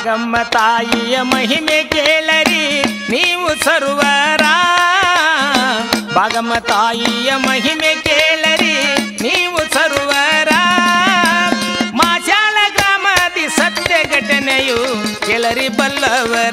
ಭಾಗಮ್ಮ ತಾಯಿಯ ಮಹಿಮೆ ಕೇಳರಿ ನೀವು ಸರ್ವರ ಭಾಗಮ್ಮ ತಾಯಿಯ ಮಹಿಮೆ ಕೇಳರಿ ನೀವು ಸರ್ವರ ಮಾಶಾಳ ಗ್ರಾಮದಿ ಸತ್ಯ ಘಟನೆಯು ಕೇಳರಿ ಬಲ್ಲವರ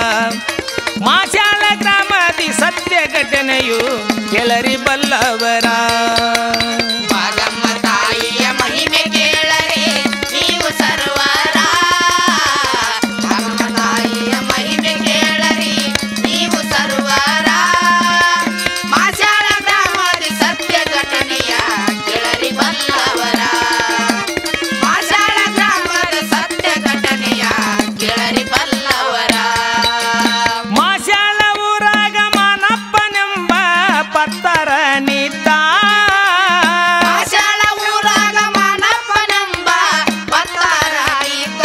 ಮಾಶಾಳ ಗ್ರಾಮದಿ ಸತ್ಯ ಘಟನೆಯು ಕೇಳರಿ ಬಲ್ಲವರ ಭಾಗಮ್ಮ ತಾಯಿಯ ಮಹಿಮೆ ಕೇಳರೆ ನೀವು ಸರ್ವರ ಭಾಗಮ್ಮ ತಾಯಿಯ ಮಹಿಮೆ ಕೇಳರಿ ನೀವು ಸರ್ವರ ಮಾಶಾಳ ಗ್ರಾಮದ ಸತ್ಯ ಘಟನೆಯ ಕೇಳರಿ ಬಲ್ಲವರ ಮಾಶಾಳ ಗ್ರಾಮದ ಸತ್ಯ ಘಟನೆಯ ಕೇಳರಿ ಬಲ್ಲವರ ಮಾಶಾಳ ಊರಾಗ ಮಾನಪ್ಪನೆಂಬ ಪತ್ತರ ನಿದ್ದ ಆಷಾಢ ಊರಾಗ ಮಾನಪ್ಪನೆಂಬ ಪತ್ತಾರ ಇದ್ದ.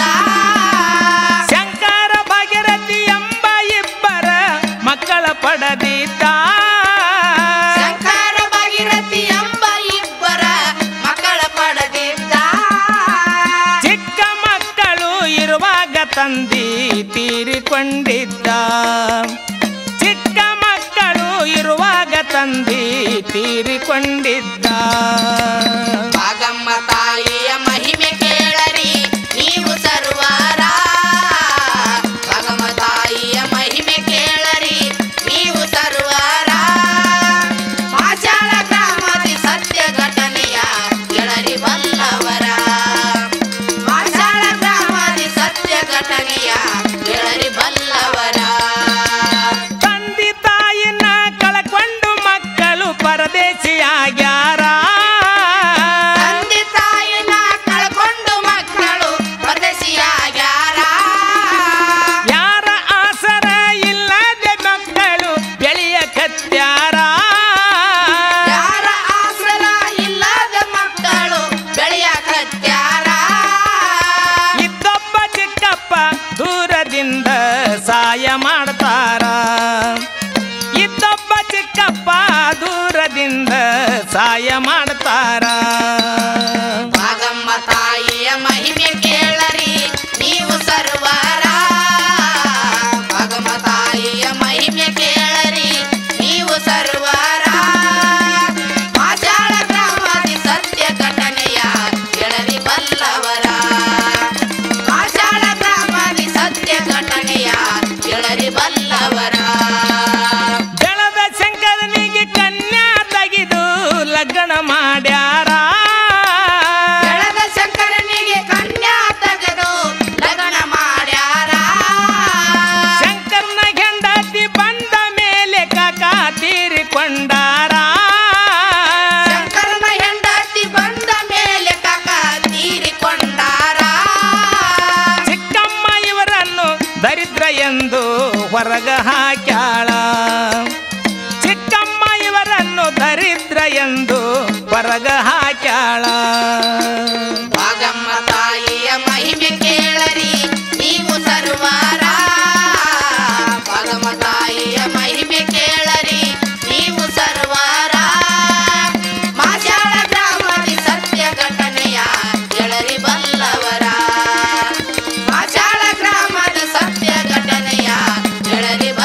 ಶಂಕರ ಭಾಗ್ಯರಥಿ ಎಂಬ ಇಬ್ಬರ ಮಕ್ಕಳ ಪಡೆದಿದ್ದ ಶಂಕರ ಭಾಗೀರಥಿ ಎಂಬ ಇಬ್ಬರ ಮಕ್ಕಳ ಪಡೆದಿದ್ದ. ಚಿಕ್ಕ ಮಕ್ಕಳು ಇರುವಾಗ ತಂದಿ ತೀರಿಕೊಂಡಿದ್ದ ಚಿಕ್ಕ ಮಕ್ಕಳು ಇರುವಾಗ ತಂದಿ ತೀರಿಕೊಂಡಿದ್ದ ಭಾಗಮ್ಮ ತಾಯಿಯ ಮಹಿಮೆ ಕೇಳರಿ ನೀವು ಸರ್ವರ ಭಾಗಮ್ಮ ತಾಯಿಯ ಮಹಿಮೆ ಕೇಳರಿ ನೀವು ಸರ್ವರ ಮಾಚಾಳ ಗ್ರಾಮದ ಸತ್ಯ ಘಟನೆಯ ಕೇಳರಿ ಬಲ್ಲವರ ಮಾಚಾಳ ಗ್ರಾಮದ ಸತ್ಯ ಘಟನೆಯ ಕೇಳರಿ ಬಲ್ಲವರ ತಂದೆ ತಾಯಿನ ಕಳಕೊಂಡು ಮಕ್ಕಳು ಪರದೇಶಿಯಾಗ್ಯಾರ ತಂದೆ ತಾಯಿನ ಕಳ್ಕೊಂಡು ಮಕ್ಕಳು ಪರದೇಶಿಯಾಗ್ಯಾರ ಯಾರ ಆಸರ ಇಲ್ಲದೆ ಮಕ್ಕಳು ಬೆಳೆಯ ಕತ್ಯಾರ ಯಾರ ಆಸರ ಇಲ್ಲದ ಮಕ್ಕಳು ಬೆಳೆಯಕತ್ಯಾರ ಇದ್ದೊಬ್ಬ ಚಿಕ್ಕಪ್ಪ ದೂರದಿಂದ ಸಹಾಯ ಮಾಡ್ತಾರ ಇದ್ದೊಬ್ಬ ಚಿಕ್ಕಪ್ಪ ದೂರದಿಂದ ಸಹಾಯ ಮಾಡ್ತಾರ ಭಾಗಮ್ಮ ತಾಯಿಯ ಮಹಿಮೆ ಕೇಳರಿ ನೀವು ಸರ್ವರ ಭಾಗಮ್ಮ ತಾಯಿಯ ಮಹಿಮೆ ಕೇಳರಿ ನೀವು ಸರ್ವರ ಮಾಚಾಳ ಗ್ರಾಮದ ಸತ್ಯ ಘಟನೆಯ ಕೇಳರಿ ಬಲ್ಲವರ ಮಾಚಾಳ ಗ್ರಾಮದ ಸತ್ಯ ಘಟನೆಯ ಕೇಳರಿ ಬಲ್ಲವರ ಬೆಳೆದ ಶಂಕರನಿಗೆ ಕನ್ಯಾ ತೆಗೆದು ಲಗ್ನ ಮಾಡ್ಯಾರ ಬೆಳೆದ ಶಂಕರನಿಗೆ ಕನ್ಯಾ ತೆಗೆದು ಲಗ್ನ ಮಾಡ್ಯಾರ ಶಂಕರನ ಹೆಂಡತಿ ಬಂದ ಮೇಲೆ ಕಾಕ ತೀರಿಕೊಂಡಾರ ಶಂಕರನ ಹೆಂಡತಿ ಬಂದ ಮೇಲೆ ಕಕ ತೀರಿಕೊಂಡಾರ ಚಿಕ್ಕಮ್ಮ ಇವರನ್ನು ದರಿದ್ರ ಎಂದು ಹೊರಗ ಹಾಕ್ಯಾಳ ಚಿಕ್ಕಮ್ಮ ಇವರನ್ನು ದರಿದ್ರ ಎಂದು ಹೊರಗ ಹಾಕ್ಯಾಳ ಭಾಗಮ್ಮ ತಾಯಿಯ ಮಹಿಮೆ ಕೇಳರಿ ನೀವು ಸರ್ವಾರ ಭಾಗಮ್ಮ ತಾಯಿಯ ಮಹಿಮೆ ಕೇಳರಿ ನೀವು ಸರ್ವಾರ ಮಾಜಾಳ ಗ್ರಾಮದ ಸತ್ಯ ಘಟನೆಯ ಕೇಳರಿ ಬಲ್ಲವರ ಮಾಜಾಳ ಗ್ರಾಮದ ಸತ್ಯ ಘಟನೆಯ ಕೇಳರಿ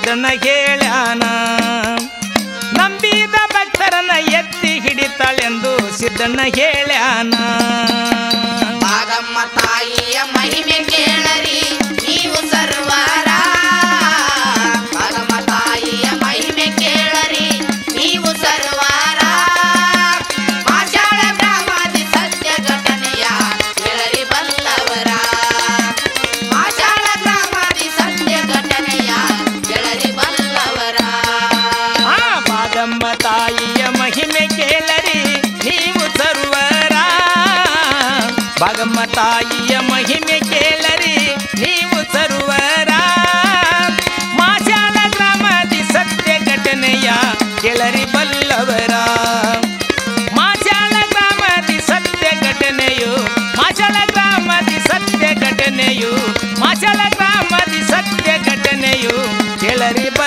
ಸಿದ್ಧನ ಹೇಳ್ಯಾನ ನಂಬಿದ ಭಕ್ತರನ್ನ ಎತ್ತಿ ಹಿಡಿತಾಳೆಂದು ಸಿದ್ಧನ ಹೇಳ್ಯಾನ ಭಾಗಮ್ಮ ತಾಯಿಯ ಮಹಿಮೆ ಕೇಳರಿ ನೀವು ಸರ್ವರ ಭಾಗಮ್ಮ ತಾಯಿಯ ಮಹಿಮೆ ಕೇಳರಿ ನೀವು ಸರ್ವರ ಮಾಷಾಳ ಗ್ರಾಮದಿ ಸತ್ಯ ಘಟನೆಯ ಕೇಳರಿ ಬಲ್ಲವರ ಮಾಷಾಳ ಗ್ರಾಮದಿ ಸತ್ಯ ಘಟನೆಯ ಕೇಳರಿ ಬಲ್ಲವರ ಆ ಬಾಗಮ್ಮ ತಾಯಿಯ ಮಹಿಮೆ ಕೇಳರಿ ನೀವು ಸರ್ವರ ಬಾಗಮ್ಮ ತಾಯಿಯ ಮಹಿಮೆ ಕೇಳರಿ ನೀವು ಸರ್ವರ ಮಾಶಾಳ ಗ್ರಾಮದಿ ಸತ್ಯ ಘಟನೆಯ ಕೇಳರಿ ಬಲ್ಲವರ ಮಾಶಾಳ ಗ್ರಾಮದಿ ಸತ್ಯ ಘಟನೆಯು ಮಾಶಾಳ ಗ್ರಾಮದಿ ಸತ್ಯ ಘಟನೆಯು ಮಾಶಾಳ ಗ್ರಾಮದಿ ಸತ್ಯ ಘಟನೆಯು ಕೇಳರಿ